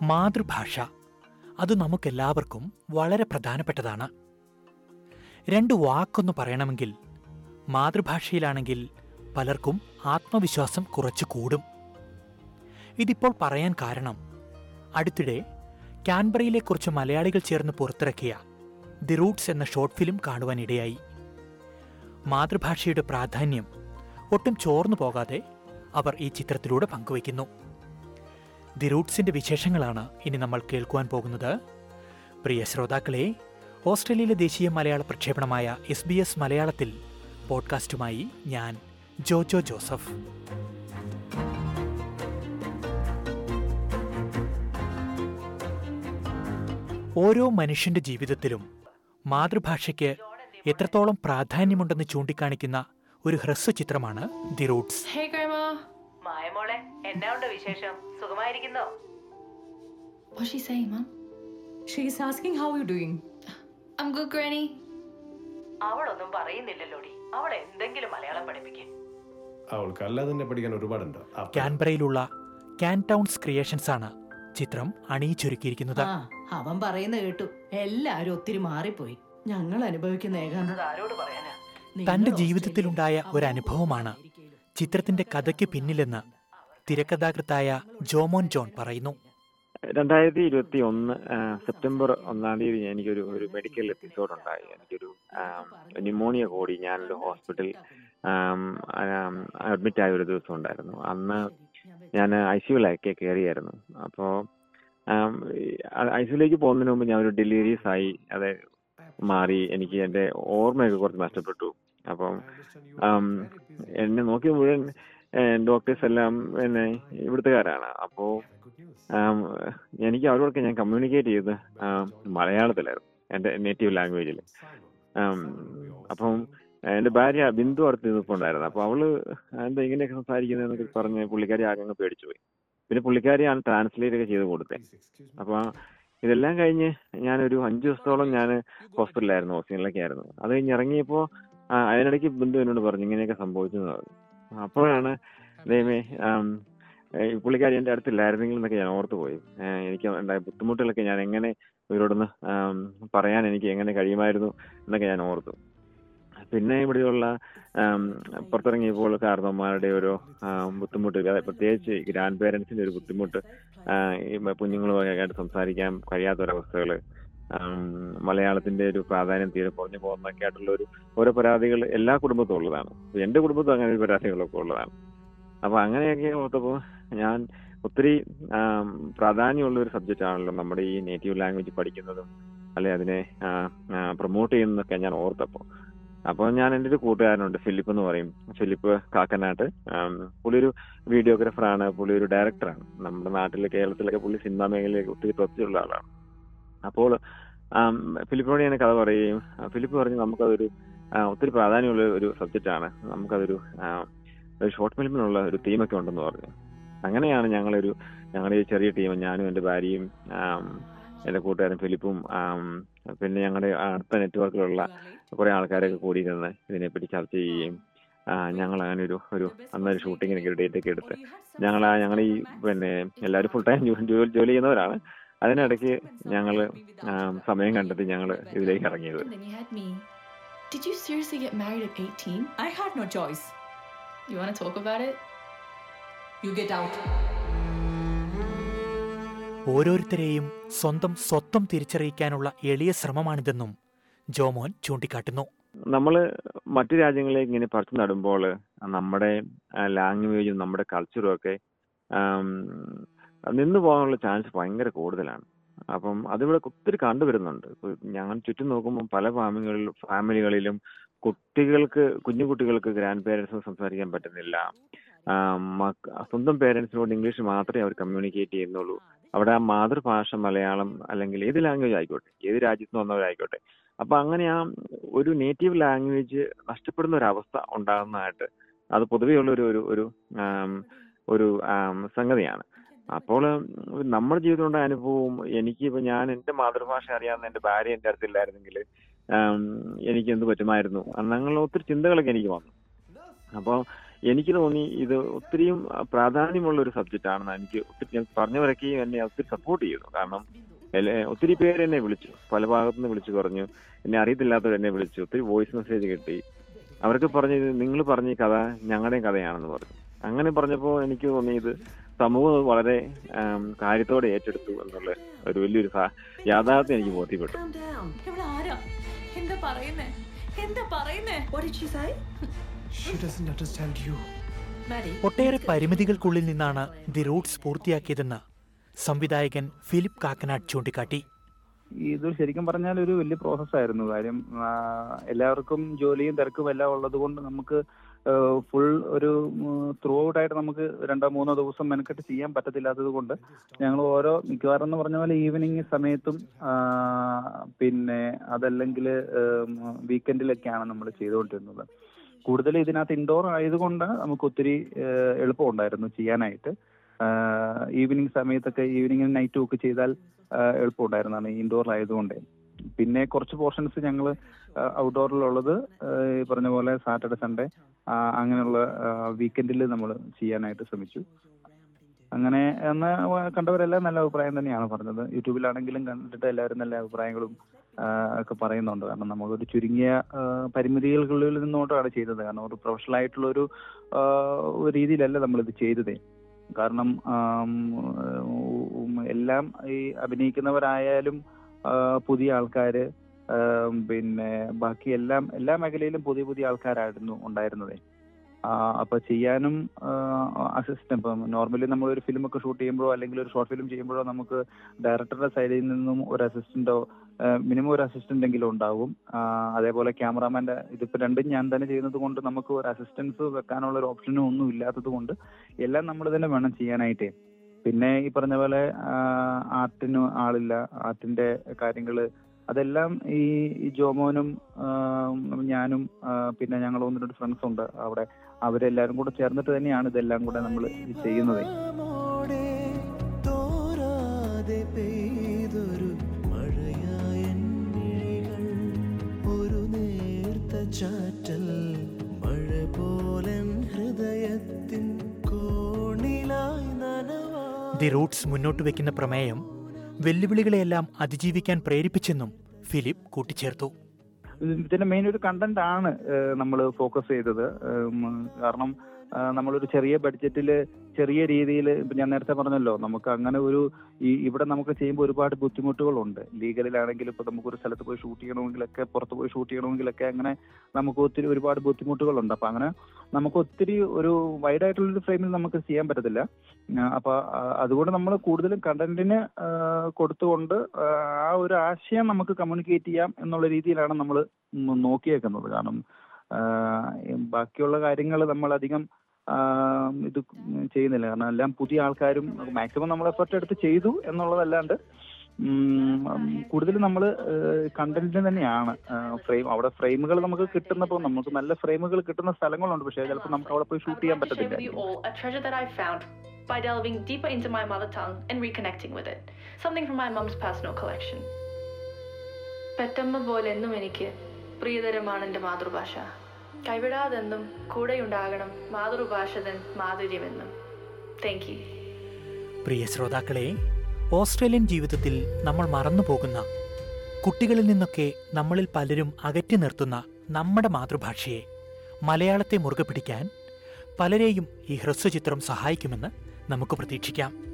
മാതൃഭാഷ അത് നമുക്കെല്ലാവർക്കും വളരെ പ്രധാനപ്പെട്ടതാണ് രണ്ട് വാക്കൊന്ന് പറയണമെങ്കിൽ മാതൃഭാഷയിലാണെങ്കിൽ പലർക്കും ആത്മവിശ്വാസം കുറച്ചു കൂടും ഇതിപ്പോൾ പറയാൻ കാരണം അടുത്തിടെ കാൻബറയിലെ കുറച്ച് മലയാളികൾ ചേർന്ന് പുറത്തിറക്കിയ ദി റൂട്ട്സ് എന്ന ഷോർട്ട് ഫിലിം കാണുവാനിടയായി മാതൃഭാഷയുടെ പ്രാധാന്യം ഒട്ടും ചോർന്നു പോകാതെ അവർ ഈ ചിത്രത്തിലൂടെ പങ്കുവയ്ക്കുന്നു ദി റൂട്ട്സിന്റെ വിശേഷങ്ങളാണ് ഇനി നമ്മൾ കേൾക്കുവാൻ പോകുന്നത് പ്രിയ ശ്രോതാക്കളെ ഓസ്ട്രേലിയയിലെ ദേശീയ മലയാള പ്രക്ഷേപണമായ എസ് ബി എസ് മലയാളത്തിൽ പോഡ്കാസ്റ്റുമായി ഞാൻ ജോജോ ജോസഫ് ഓരോ മനുഷ്യന്റെ ജീവിതത്തിലും മാതൃഭാഷയ്ക്ക് എത്രത്തോളം പ്രാധാന്യമുണ്ടെന്ന് ചൂണ്ടിക്കാണിക്കുന്ന ഒരു ഹ്രസ്വചിത്രമാണ് ദി റൂട്ട്സ് Hey, Grandma. മായമോളെ എന്നാ ഉണ്ട് വിശേഷം സുഖമായിരിക്കുന്നോ What's she saying, Mom? She's asking how you doing. I'm good, Granny. അവളൊന്നും പറയുന്നില്ലല്ലോടി അവൾ എന്തെങ്കിലും മലയാളം പഠിപ്പിക്കും അവൾക്ക് അല്ലാതെ തന്നെ പഠിക്കാൻ ഒരുപാടുണ്ട് അപ്പ- കാൻബറയിലുള്ള ക്യാൻ ടൗൺസ് ക്രിയേഷൻസ് ആണ് ചിത്രം അണിയിച്ചൊരുക്കിയിരിക്കുന്നത് ആ അവൻ പറയുന്ന കേട്ടു എല്ലാരും ഒത്തിരി മാറിപ്പോയി ഞങ്ങൾ അനുഭവിക്കുന്ന ഏകാന്തത ആരോട് പറയാനാ നിങ്ങൾ തന്റെ ഓസ്ട്രേലിയയിൽ ജീവിതത്തിലുണ്ടായ ഒരു അനുഭവമാണ് അമേരിക്കയിലും. ചിത്രത്തിന്റെ കഥയ്ക്ക് പിന്നിലെന്ന് തിരക്കഥാകൃത്തായ ജോമോൻ ജോൺ പറയുന്നു രണ്ടായിരത്തി ഇരുപത്തി ഒന്ന് സെപ്റ്റംബർ ഒന്നാം തീയതി എനിക്കൊരു ഒരു മെഡിക്കൽ എപ്പിസോഡ് ഉണ്ടായി എനിക്കൊരു ന്യൂമോണിയ കൂടി ഞാനൊരു ഹോസ്പിറ്റൽ അഡ്മിറ്റ് ആയ ഒരു ദിവസം ഉണ്ടായിരുന്നു അന്ന് ഞാൻ ഐ സിയുലൊക്കെ കയറിയായിരുന്നു അപ്പോൾ ഐ സിയുലേക്ക് പോകുന്നതിന് മുമ്പ് ഞാൻ ഒരു ഡെലിവറീസ് ആയി അത് മാറി എനിക്ക് എൻ്റെ ഓർമ്മയൊക്കെ കുറച്ച് നഷ്ടപ്പെട്ടു അപ്പം ആം, എന്നെ നോക്കിയ മുഴുവൻ ഡോക്ടേഴ്സ് എല്ലാം എന്നെ ഇവിടുത്തുകാരാണ് അപ്പോൾ ആം, എനിക്ക് അവരോടൊക്കെ ഞാൻ കമ്മ്യൂണിക്കേറ്റ് ചെയ്ത് ആം, മലയാളത്തിലായിരുന്നു എൻ്റെ നേറ്റീവ് ലാംഗ്വേജിൽ അപ്പം എൻ്റെ ഭാര്യ ബിന്ദു അടുത്ത് നിൽപ്പുണ്ടായിരുന്നു അപ്പോൾ അവള് എന്താ ഇങ്ങനെയൊക്കെ സംസാരിക്കുന്നതെന്നൊക്കെ പറഞ്ഞ് പുള്ളിക്കാരി ആകെ അങ്ങ് പേടിച്ചു പോയി പിന്നെ പുള്ളിക്കാരിയാണ് ട്രാൻസ്ലേറ്റ് ഒക്കെ ചെയ്ത് കൊടുത്തത് അപ്പോൾ ഇതെല്ലാം കഴിഞ്ഞ് ഞാനൊരു അഞ്ച് ദിവസത്തോളം ഞാൻ ഹോസ്പിറ്റലിലായിരുന്നു ഹോസ്പിറ്റലിലൊക്കെ ആയിരുന്നു അത് കഴിഞ്ഞ് ഇറങ്ങിയപ്പോൾ അതിനിടയ്ക്ക് ബിന്ദു എന്നോട് പറഞ്ഞു ഇങ്ങനെയൊക്കെ സംഭവിച്ചു എന്ന് പറഞ്ഞു അപ്പോഴാണ് ദൈവമേ ആം, ഏ, ഈ പുള്ളിക്കാരി എൻ്റെ അടുത്തില്ലായിരുന്നെങ്കിൽ എന്നൊക്കെ ഞാൻ ഓർത്തു പോയി ഏ, എനിക്ക് ഉണ്ടായ ബുദ്ധിമുട്ടുകളൊക്കെ ഞാൻ എങ്ങനെ ഇവരോടൊന്ന് ആം, പറയാൻ എനിക്ക് എങ്ങനെ കഴിയുമായിരുന്നു എന്നൊക്കെ ഞാൻ ഓർത്തു പിന്നെ ഇവിടെയുള്ള ആം, പുറത്തിറങ്ങിയപ്പോൾ കാരണവന്മാരുടെ ഒരു ആം, ബുദ്ധിമുട്ട് അതായത് പ്രത്യേകിച്ച് ഗ്രാൻഡ് പേരൻസിന്റെ ഒരു ബുദ്ധിമുട്ട് ആ, ഈ കുഞ്ഞുങ്ങളുമായിട്ട് സംസാരിക്കാൻ കഴിയാത്തൊരവസ്ഥകൾ മലയാളത്തിന്റെ ഒരു പ്രാധാന്യം തീരെ കുറഞ്ഞു പോകുന്നൊക്കെ ആയിട്ടുള്ള ഒരു ഓരോ പരാതികൾ എല്ലാ കുടുംബത്തും ഉള്ളതാണ് ഇപ്പൊ എന്റെ കുടുംബത്തും അങ്ങനെ ഒരു പരാതികളൊക്കെ ഉള്ളതാണ് അപ്പൊ അങ്ങനെയൊക്കെ ഓർത്തപ്പോൾ ഞാൻ ഒത്തിരി ആം, പ്രാധാന്യമുള്ള ഒരു സബ്ജക്റ്റ് ആണല്ലോ നമ്മുടെ ഈ നേറ്റീവ് ലാംഗ്വേജ് പഠിക്കുന്നതും അല്ലെ അതിനെ പ്രൊമോട്ട് ചെയ്യുന്നതൊക്കെ ഞാൻ ഓർത്തപ്പോൾ അപ്പോൾ ഞാൻ എൻ്റെ ഒരു കൂട്ടുകാരനുണ്ട് ഫിലിപ്പ് എന്ന് പറയും ഫിലിപ്പ് കാക്കനാട്ട് ആം, പുള്ളി ഒരു വീഡിയോഗ്രാഫറാണ് പുള്ളി ഒരു ഡയറക്ടറാണ് നമ്മുടെ നാട്ടിലെ കേരളത്തിലൊക്കെ പുള്ളി സിനിമാ മേഖലയിലേക്ക് ഒത്തിരി പ്രവർത്തിച്ചുള്ള ആളാണ് അപ്പോൾ ആം, ഫിലിപ്പിനോട് ഞാൻ കഥ പറയുകയും ആ, ഫിലിപ്പ് പറഞ്ഞു നമുക്കതൊരു ആ, ഒത്തിരി പ്രാധാന്യമുള്ള ഒരു സബ്ജക്റ്റാണ് നമുക്കതൊരു ആ, ഒരു ഷോർട്ട് ഫിലിമിനുള്ള ഒരു തീമൊക്കെ ഉണ്ടെന്ന് പറഞ്ഞു അങ്ങനെയാണ് ഞങ്ങളൊരു ഞങ്ങളുടെ ഈ ചെറിയ ടീം ഞാനും എൻ്റെ ഭാര്യയും ആം, എൻ്റെ കൂട്ടുകാരൻ ഫിലിപ്പും ആം, പിന്നെ ഞങ്ങളുടെ അടുത്ത നെറ്റ്വർക്കിലുള്ള കുറെ ആൾക്കാരൊക്കെ കൂടിയിരുന്ന് ഇതിനെപ്പറ്റി ചർച്ച ചെയ്യുകയും ആ, ഞങ്ങൾ അങ്ങനെ ഒരു ഒരു അന്നൊരു ഷൂട്ടിങ്ങിനൊക്കെ ഒരു ഡേറ്റ് ഒക്കെ എടുത്ത് ഞങ്ങൾ ആ ഞങ്ങൾ ഈ പിന്നെ എല്ലാവരും ഫുൾ ടൈം ജോലി ജോലി ചെയ്യുന്നവരാണ് അതിനിടയ്ക്ക് ഞങ്ങൾ സമയം കണ്ടെത്തി ഞങ്ങൾ ഇതിലേക്ക് ഇറങ്ങിയത് And then you had me. Did you seriously get married at 18? I had no choice. You want to talk about it? You get out. ഓരോരുത്തരെയും സ്വന്തം സ്വത്വം തിരിച്ചറിയിക്കാനുള്ള എളിയ ശ്രമമാണിതെന്നും ജോമോൻ ചൂണ്ടിക്കാട്ടുന്നു നമ്മൾ മറ്റു രാജ്യങ്ങളിലേക്ക് ഇങ്ങനെ പറിച്ചു നടുമ്പോൾ നമ്മുടെ ലാംഗ്വേജും നമ്മുടെ കൾച്ചറും ഒക്കെ ആം, നിന്നു പോകാനുള്ള ചാൻസ് ഭയങ്കര കൂടുതലാണ് അപ്പം അതിവിടെ ഒത്തിരി കണ്ടുവരുന്നുണ്ട് ഇപ്പൊ ഞങ്ങൾ ചുറ്റും നോക്കുമ്പോൾ പല ഫാമിലികളിലും ഫാമിലികളിലും കുട്ടികൾക്ക് കുഞ്ഞു കുട്ടികൾക്ക് ഗ്രാൻഡ് പേരൻസിന് സംസാരിക്കാൻ പറ്റുന്നില്ല ആം, മക്ക- സ്വന്തം പേരൻസിനോട് ഇംഗ്ലീഷ് മാത്രമേ അവർ കമ്മ്യൂണിക്കേറ്റ് ചെയ്യുന്നുള്ളൂ അവിടെ ആ മാതൃഭാഷ മലയാളം അല്ലെങ്കിൽ ഏത് ലാംഗ്വേജ് ആയിക്കോട്ടെ ഏത് രാജ്യത്ത് നിന്ന് വന്നവരായിക്കോട്ടെ അപ്പൊ അങ്ങനെ ആ ഒരു നേറ്റീവ് ലാംഗ്വേജ് നഷ്ടപ്പെടുന്ന ഒരു അവസ്ഥ ഉണ്ടാകുന്നതായിട്ട് അത് പൊതുവെയുള്ള ഒരു ഒരു ഒരു ആം, ഒരു ആം, സംഗതിയാണ് അപ്പോൾ നമ്മുടെ ജീവിതത്തിലുണ്ടായ അനുഭവവും എനിക്ക് ഇപ്പൊ ഞാൻ എന്റെ മാതൃഭാഷ അറിയാവുന്ന എന്റെ ഭാര്യ എന്റെ അടുത്തില്ലായിരുന്നെങ്കിൽ ആം, എനിക്ക് എന്ത് പറ്റുമായിരുന്നു അങ്ങനെ ഒത്തിരി ചിന്തകളൊക്കെ എനിക്ക് വന്നു അപ്പോൾ എനിക്ക് തോന്നി ഇത് ഒത്തിരിയും പ്രാധാന്യമുള്ള ഒരു സബ്ജക്റ്റ് ആണെന്ന് എനിക്ക് ഒത്തിരി ഞാൻ പറഞ്ഞവരൊക്കെയും എന്നെ ഒത്തിരി സപ്പോർട്ട് ചെയ്തു കാരണം എല്ല- ഒത്തിരി പേര് എന്നെ വിളിച്ചു പല ഭാഗത്തു നിന്ന് വിളിച്ചു പറഞ്ഞു എന്നെ അറിയത്തില്ലാത്തവർ എന്നെ വിളിച്ചു ഒത്തിരി വോയിസ് മെസ്സേജ് കിട്ടി അവർക്ക് പറഞ്ഞു നിങ്ങൾ പറഞ്ഞ ഈ കഥ ഞങ്ങളുടെയും കഥയാണെന്ന് പറഞ്ഞു അങ്ങനെ പറഞ്ഞപ്പോൾ എനിക്ക് തോന്നി ഇത് സമൂഹം വളരെ ആം, കാര്യത്തോടെ ഏറ്റെടുത്തു എന്നുള്ള ഒരു വലിയൊരു സാ- യാഥാർത്ഥ്യം എനിക്ക് ബോധ്യപ്പെട്ടു Calm down. ഇവിടെ ആരാ എന്താ പറയുന്നേ എന്താ പറയുന്നേ What did she say? She doesn't understand you. Maddie. ഒട്ടേറെ പരിമിതികൾക്കുള്ളിൽ നിന്നാണ് ദി റൂട്ട്സ് പൂർത്തിയാക്കിയതെന്ന് സംവിധായകൻ ഫിലിപ്പ് കാക്കനാട് ചൂണ്ടിക്കാട്ടി ഇത് ശരിക്കും പറഞ്ഞാൽ ഒരു വലിയ പ്രോസസ്സായിരുന്നു കാര്യം ആ, എല്ലാവർക്കും ജോലിയും തിരക്കും എല്ലാം ഉള്ളത് കൊണ്ട് നമുക്ക് ഫുൾ ഒരു ത്രൂ ഔട്ട് ആയിട്ട് നമുക്ക് രണ്ടോ മൂന്നോ ദിവസം മെനക്കെട്ട് ചെയ്യാൻ പറ്റത്തില്ലാത്തത് കൊണ്ട് ഞങ്ങൾ ഓരോ മിക്കവാറും എന്ന് പറഞ്ഞ പോലെ ഈവനിങ് സമയത്തും ആ, പിന്നെ അതല്ലെങ്കിൽ വീക്കെൻഡിലൊക്കെയാണ് നമ്മൾ ചെയ്തുകൊണ്ടിരുന്നത് കൂടുതൽ ഇതിനകത്ത് ഇൻഡോർ ആയതുകൊണ്ട് നമുക്ക് ഒത്തിരി ഏഹ്, എളുപ്പമുണ്ടായിരുന്നു ചെയ്യാനായിട്ട് ഈവനിങ് സമയത്തൊക്കെ ഈവനിങ് നൈറ്റും ഒക്കെ ചെയ്താൽ ആഹ് എളുപ്പമുണ്ടായിരുന്നതാണ് ഇൻഡോറിലായതുകൊണ്ട് പിന്നെ കുറച്ച് പോർഷൻസ് ഞങ്ങൾ ഔട്ട്ഡോറിലുള്ളത് ഈ പറഞ്ഞ പോലെ സാറ്റർഡേ സൺഡേ അങ്ങനെയുള്ള വീക്കെൻഡിൽ നമ്മൾ ചെയ്യാനായിട്ട് ശ്രമിച്ചു അങ്ങനെ എന്ന് കണ്ടവരെല്ലാം നല്ല അഭിപ്രായം തന്നെയാണ് പറഞ്ഞത് യൂട്യൂബിലാണെങ്കിലും കണ്ടിട്ട് എല്ലാവരും നല്ല അഭിപ്രായങ്ങളും ആ, ഒക്കെ പറയുന്നുണ്ട് കാരണം നമ്മളൊരു ചുരുങ്ങിയ ആ, പരിമിതികൾക്കുള്ളിൽ നിന്നോട്ടാണ് ചെയ്തത് കാരണം ഒരു പ്രൊഫഷണൽ ആയിട്ടുള്ള ഒരു ആ, ഒരു രീതിയിലല്ല നമ്മളിത് ചെയ്തതേ കാരണം ആം, ഉം, എല്ലാം ഈ അഭിനയിക്കുന്നവരായാലും ആ, പുതിയ ആൾക്കാര് ആം, പിന്നെ ബാക്കി എല്ലാം എല്ലാ മേഖലയിലും പുതിയ പുതിയ ആൾക്കാരായിരുന്നു ഉണ്ടായിരുന്നത് അപ്പൊ ചെയ്യാനും അസിസ്റ്റന്റ് ഇപ്പം നോർമലി നമ്മൾ ഒരു ഫിലിം ഒക്കെ ഷൂട്ട് ചെയ്യുമ്പോഴോ അല്ലെങ്കിൽ ഒരു ഷോർട്ട് ഫിലിം ചെയ്യുമ്പോഴോ നമുക്ക് ഡയറക്ടറുടെ സൈഡിൽ നിന്നും ഒരു അസിസ്റ്റന്റോ മിനിമം ഒരു അസിസ്റ്റന്റ് എങ്കിലും ഉണ്ടാവും ആ, അതേപോലെ ക്യാമറാമാന്റെ ഇതിപ്പോ രണ്ടും ഞാൻ തന്നെ ചെയ്യുന്നത് കൊണ്ട് നമുക്ക് ഒരു അസിസ്റ്റൻസ് വെക്കാനുള്ള ഒരു ഓപ്ഷനും ഒന്നും ഇല്ലാത്തത് കൊണ്ട് എല്ലാം നമ്മൾ തന്നെ വേണം ചെയ്യാനായിട്ടേ പിന്നെ ഈ പറഞ്ഞ പോലെ ആർട്ടിന് ആളില്ല ആർട്ടിന്റെ കാര്യങ്ങള് അതെല്ലാം ഈ ഈ ജോമോനും ആ, ഞാനും ആ, പിന്നെ ഞങ്ങൾ ഒന്ന് രണ്ട് ഫ്രണ്ട്സ് ഉണ്ട് അവിടെ അവരെല്ലാരും കൂടെ ചേർന്നിട്ട് തന്നെയാണ് ഇതെല്ലാം കൂടെ നമ്മൾ ചെയ്യുന്നത് തോരാതെ പെയ്തൊരു മഴയായ മിഴികൾ ഒരു നേർത്ത ചാറ്റൽ മഴ പോലൻ ഹൃദയത്തിൻ കോണിലായി നനവാ ദി റൂട്ട്സ് മുന്നോട്ട് വയ്ക്കുന്ന പ്രമേയം വെല്ലുവിളികളെയെല്ലാം അതിജീവിക്കാൻ പ്രേരിപ്പിച്ചെന്നും ഫിലിപ്പ് കൂട്ടിച്ചേർത്തു ഇതിന്റെ മെയിൻ ഒരു കണ്ടന്റ് ആണ് നമ്മൾ ഫോക്കസ് ചെയ്തത് ഉം, കാരണം ആ, നമ്മളൊരു ചെറിയ ബഡ്ജറ്റിൽ ചെറിയ രീതിയിൽ ഇപ്പൊ ഞാൻ നേരത്തെ പറഞ്ഞല്ലോ നമുക്ക് അങ്ങനെ ഒരു ഈ ഇവിടെ നമുക്ക് ചെയ്യുമ്പോൾ ഒരുപാട് ബുദ്ധിമുട്ടുകളുണ്ട് ലീഗലിലാണെങ്കിൽ ഇപ്പൊ നമുക്ക് ഒരു സ്ഥലത്ത് പോയി ഷൂട്ട് ചെയ്യണമെങ്കിലൊക്കെ പുറത്ത് പോയി ഷൂട്ട് ചെയ്യണമെങ്കിലൊക്കെ അങ്ങനെ നമുക്ക് ഒത്തിരി ഒരുപാട് ബുദ്ധിമുട്ടുകളുണ്ട് അപ്പൊ അങ്ങനെ നമുക്ക് ഒത്തിരി ഒരു വൈഡ് ആയിട്ടുള്ള ഒരു ഫ്രെയിമിൽ നമുക്ക് ചെയ്യാൻ പറ്റത്തില്ല ആ, അപ്പൊ ആ, അതുകൊണ്ട് നമ്മൾ കൂടുതലും കണ്ടന്റിന് കൊടുത്തുകൊണ്ട് ആ, ആ ഒരു ആശയം നമുക്ക് കമ്മ്യൂണിക്കേറ്റ് ചെയ്യാം എന്നുള്ള രീതിയിലാണ് നമ്മൾ നോക്കിയേക്കുന്നത് കാരണം ആ, ബാക്കിയുള്ള കാര്യങ്ങൾ നമ്മൾ അധികം ആ, ഇത് ചെയ്യുന്നില്ല കാരണം എല്ലാം പുതിയ ആൾക്കാരും മാക്സിമം നമ്മൾ എഫർട്ട് എടുത്ത് ചെയ്തു എന്നുള്ളതല്ലാണ്ട് കൂടുതലും നമ്മൾ കണ്ടന്റിന് തന്നെയാണ് ഫ്രെയിം അവിടെ ഫ്രെയിമുകൾ നമുക്ക് കിട്ടുന്നപ്പോൾ നമുക്ക് നല്ല ഫ്രെയിമുകൾ കിട്ടുന്ന സ്ഥലങ്ങളുണ്ട് പക്ഷേ ചിലപ്പോൾ നമുക്ക് അവിടെ പോയി ഷൂട്ട് ചെയ്യാൻ share with you പറ്റത്തില്ല all a treasure that I found by delving deeper into my mother tongue and reconnecting with it. Something from my mum's personal collection. പെറ്റമ്മ പോലെ എന്നും എനിക്ക് പ്രിയതരമാണ് എൻ്റെ മാതൃഭാഷ കൈവിടാതെന്നും കൂടെയുണ്ടാകണം മാതൃഭാഷ തൻ മാധുര്യമെന്നും താങ്ക് യു പ്രിയ ശ്രോതാക്കളെ ഓസ്ട്രേലിയൻ ജീവിതത്തിൽ നമ്മൾ മറന്നുപോകുന്ന കുട്ടികളിൽ നിന്നൊക്കെ നമ്മളിൽ പലരും അകറ്റി നിർത്തുന്ന നമ്മുടെ മാതൃഭാഷയെ മലയാളത്തെ മുറുകെ പിടിക്കാൻ പലരെയും ഈ ഹ്രസ്വചിത്രം സഹായിക്കുമെന്ന് നമുക്ക് പ്രതീക്ഷിക്കാം